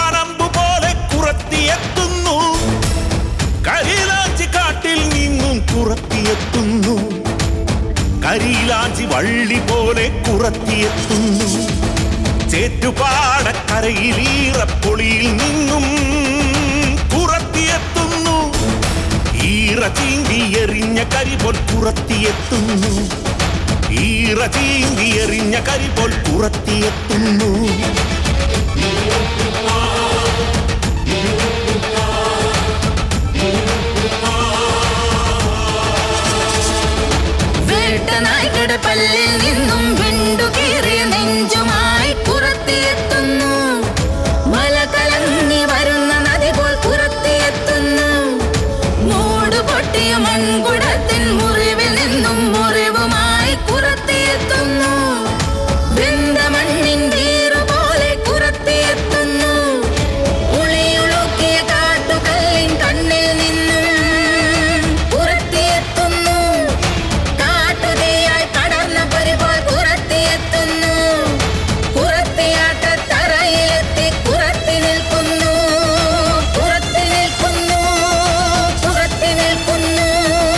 കനമ്പു പോലെ കുറത്തിയെത്തുന്നു കരിയിലാഞ്ചി കാട്ടിൽ നിന്നും കുറത്തിയെത്തുന്നു കരിയിലാഞ്ചി വള്ളി പോലെ കുറത്തിയെത്തുന്നു ചേറ്റുപാടക്കരയിൽ ഈറപ്പൊളിയിൽ നിന്നും കുറത്തിയെത്തുന്നു ഈറ ചീന്തി എറിഞ്ഞ കരി പോൽ കുറത്തിയെത്തുന്നു ഈറ ചീന്തി എറിഞ്ഞ കരി പോൽ കുറത്തിയെത്തുന്നു വേട്ടനായ്ക്കടെ പല്ലിൽ നിന്നും വിണ്ടു കീറിയ നെഞ്ചുമായി പുറത്തിയെത്തുന്നു മല കലങ്ങി വരുന്ന നദി പോൽ പുറത്തിയെത്തുന്നു മൂട് പൊട്ടിയ മൺകുടത്തിൻ മുറിവിൽ നിന്നും മുറിവുമായി പുറത്തിയെത്തുന്നു വെന്ത മണ്ണിൻ വീറു പോലെ പുറത്തിയെത്തുന്നു ഉളിയുളുക്കിയ കാട്ടുകല്ലിൻ കണ്ണിൽ നിന്നും പുറത്തിയെത്തുന്നു കാട്ടുതീയായി പടർന്ന പരിപോൽ പുറത്തിയെത്തുന്നു പുറത്തിയാട്ട തറയിലെത്തി പുറത്തി നിൽക്കുന്നു പുറത്തി നിൽക്കുന്നു പുറത്തി നിൽക്കുന്നു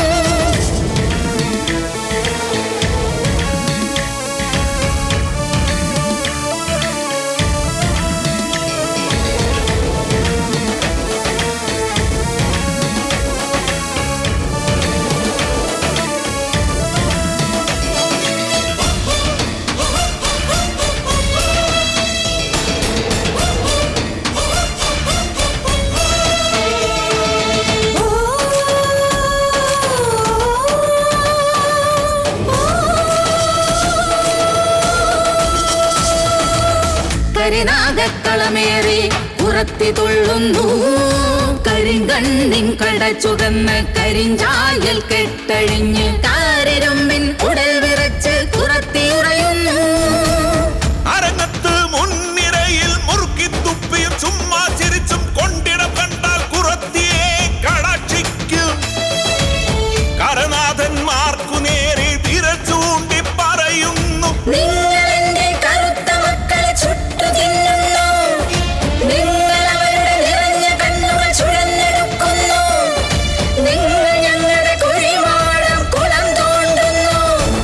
കരിനാഗക്കളമേറി പുറത്തി തുള്ളുന്നു കരിങ്കണ്ണിൻ കട ചുകന്ന് കരിഞ്ചായൽ കെട്ടഴിഞ്ഞ് കാരരുമ്പിൻ ഉടൽ വിറച്ച് പുറത്തി ഉറയുന്നു അരങ്ങത്ത് മുൻനിരയിൽ മുറുക്കി തുപ്പിയും ചുമ്മാ ചിരിച്ചും കൊണ്ടിടം കണ്ടാൽ കുറത്തിയെ കടാക്ഷിക്കും കരനാഥന്മാർക്കു നേരെ വിരൽ ചൂണ്ടി പറയുന്നു നിങ്ങൾ എന്റെ കറുത്ത മക്കളെ ചുട്ടു തിന്നുന്നു നിങ്ങൾ അവരുടെ നിറഞ്ഞ കണ്ണുകൾ ചുഴന്നെടുക്കുന്നു നിങ്ങൾ ഞങ്ങളുടെ കുഴിമാടം കുളം തോണ്ടുന്നു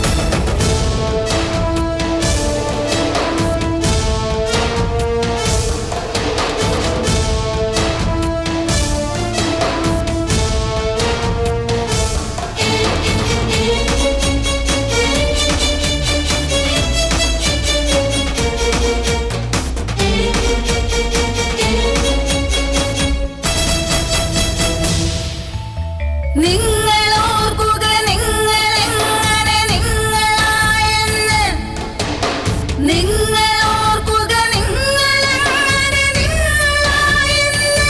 നിങ്ങൾ ഓർക്കുക നിങ്ങൾ എങ്ങനെ നിങ്ങളായെന്ന് നിങ്ങൾ ഓർക്കുക നിങ്ങൾ എങ്ങനെ നിങ്ങളായെന്ന്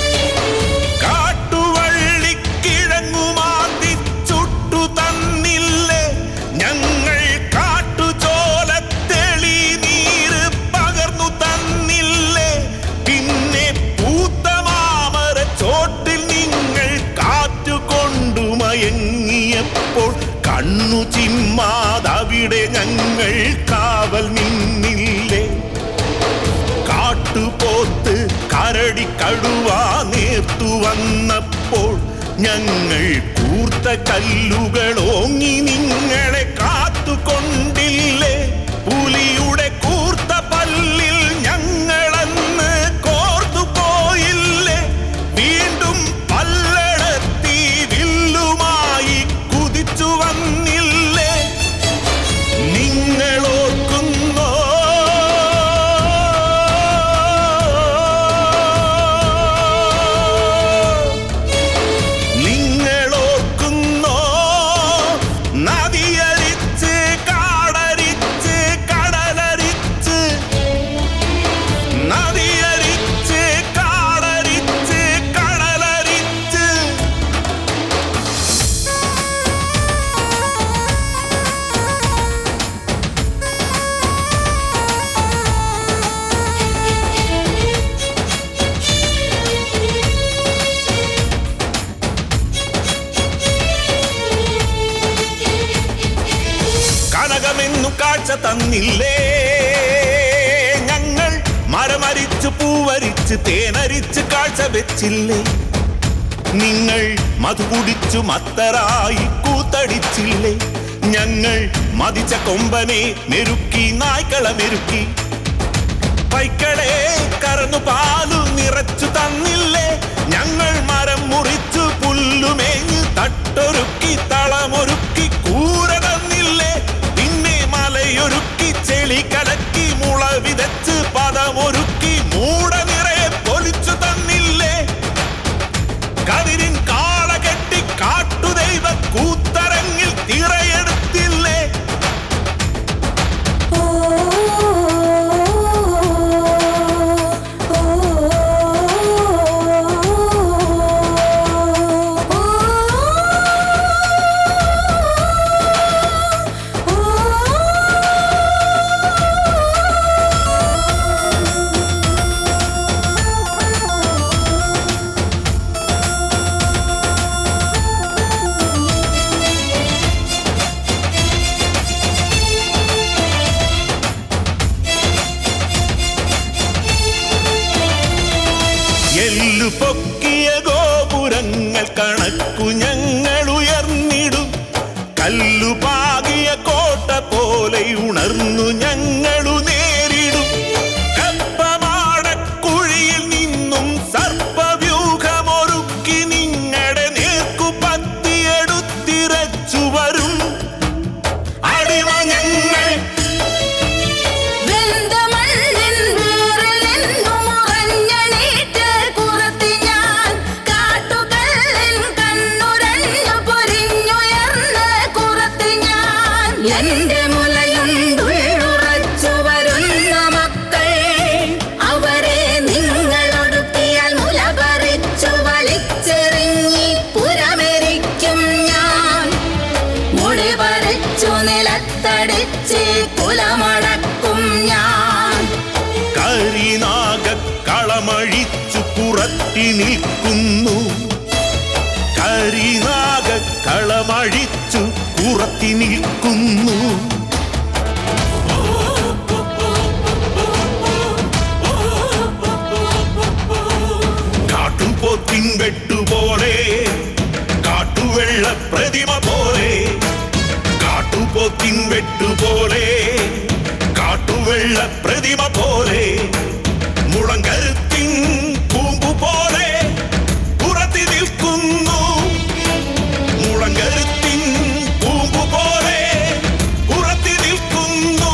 കാട്ടുവള്ളിക്കിഴങ്ങുമാന്തി ചുട്ടു തന്നില്ലേ ഞങ്ങൾ കാട്ടുചോലത്തെളി നീര് പകർന്നു തന്നില്ലേ പിന്നെ പൂത്ത മാമര ചോട്ടിൽ നിങ്ങൾ കാറ്റുകൊണ്ടു മയങ്ങിയപ്പോൾ കണ്ണു ചിമ്മാതവിടെ ഞങ്ങൾ കാവൽ നിന്നില്ലേ കാട്ടുപോത്ത് കരടി കടുവ നേർത്തു വന്നപ്പോൾ ഞങ്ങൾ കൂർത്ത കല്ലുകൾ ഓങ്ങി നിങ്ങളെ കാത്തുകൊണ്ടില്ലേ പുലിയുടെ കൂർത്ത പല്ലിൽ ഞങ്ങളന്ന് കോർത്തു പോയില്ലേ വീണ്ടും പല്ലടത്തി വില്ലുമായി കുതിച്ചു വന്നില്ലേ നിങ്ങൾ ഓർക്കുന്നോ നിങ്ങൾ ഓർക്കുന്നോ നദിയരിച്ച് കാടരിച്ച് കടലരിച്ച് നദിയരിച്ച് കാടരിച്ച് കടലരിച്ച് കനകമെന്നു കാഴ്ച തന്നില്ലേ ഞങ്ങൾ മരമരിച്ച പറിച്ചു പൂവരിച്ച് തേനരിച്ച് കാഴ്ച വെച്ചില്ലേ നിങ്ങൾ മധു കുടിച്ചു മത്തരായി കൂത്തടിച്ചില്ലേ ഞങ്ങൾ മതിച്ച കൊമ്പനെ മെരുക്കി നായ്ക്കളെ മെരുക്കി പൈക്കളെ കറന്നു പാലു നിറച്ചു തന്നില്ലേ ഞങ്ങൾ മരം മുറിച്ചു പുല്ലുമേഞ്ഞ് തട്ടൊരുക്കി തളമൊരുക്കി കൂര തന്നില്ലേ പിന്നെ മലയൊരുക്കി ചെളി കലക്കി മുള വിതച്ച് പദമൊരുക്കി മൂട നിറയെ പൊലിച്ചു തന്നില്ലേ കതിരിൻ കാള കെട്ടി കാട്ടുദൈവ കൂത്തരങ്ങിൽ തിറയെടുത്തില്ലേ ഓ എല്ലു പൊക്കിയ ഗോപുരങ്ങൾ കണക്കു ഞങ്ങൾ ഉയർന്നിടും കല്ലു പാകിയ കോട്ട പോലെ ഉണർന്നു ഞങ്ങളു നേരിടും കപ്പമാടക്കുഴിയിൽ നിന്നും സർപ്പവ്യൂഹമൊരുക്കി നിങ്ങളുടെ നേർക്കു പത്തിയെടുത്തിരച്ചു വരും അടിമ ഞങ്ങൾ വെന്ത മണ്ണിൻ വേറിൽ നിന്നും ഉറഞ്ഞെണീറ്റ് കുറത്തി ഞാൻ കാട്ടുകല്ലിൻ കണ്ണുരഞ്ഞു പൊരിഞ്ഞുയർന്ന് കുറത്തി ഞാൻ എന്റെ മുലയുണ്ടുള്ളുറച്ചു വരുന്ന മക്കൾ അവരെ നിങ്ങളൊടുക്കിയാൽ മുല പറിച്ചു വലിച്ചെറിഞ്ഞി പുരമെരിക്കും ഞാൻ മുടി പറിച്ചു നിലത്തടിച്ച് കുലമടക്കും ഞാൻ കരിനാഗ കളമഴിച്ചു പുറത്തി നിൽക്കുന്നു കരിനാഗ കളമഴിച്ചു പുറത്തി നിൽക്കുന്നു കാട്ടുപോത്തിൻ വെട്ടുപോലെ കാട്ടുവെള്ള പ്രതിമ പോലെ കാട്ടുപോത്തിൻ വെട്ടുപോലെ കാട്ടുവെള്ള പ്രതിമ പോലെ മുളങ്കരുത്തിൻ കൂമ്പു പോലെ പുറത്തി നിൽക്കുന്നു മുളങ്കരുത്തിൻ കൂമ്പു പോലെ പുറത്തി നിൽക്കുന്നു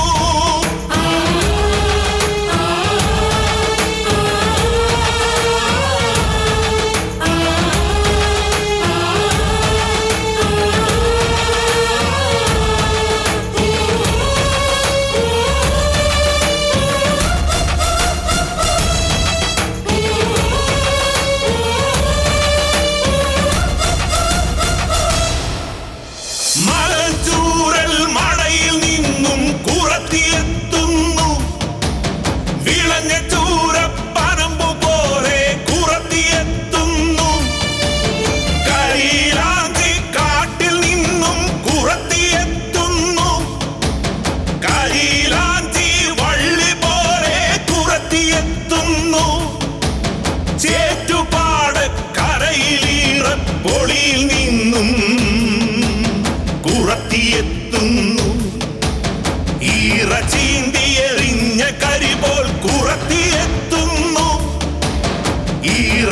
മലഞ്ചൂരൽ മഴയിൽ നിന്നും കുറത്തിയെത്തുന്നു വിളഞ്ഞ ചൂര പനമ്പു പോലെ കുറത്തിയെത്തുന്നു കരിയിലാന്തി കാട്ടിൽ നിന്നും കുറത്തിയെത്തുന്നു കരിയിലാന്തി വള്ളി പോലെ കുറത്തിയെത്തുന്നു ചേറ്റുപാട് കരയിലീറപ്പൊളിയിൽ നിന്നും കുറത്തിയെത്തുന്നു ഈറ ചീന്തിയെറിഞ്ഞ കരി പോൽ കുറത്തിയെത്തുന്നു ഈറ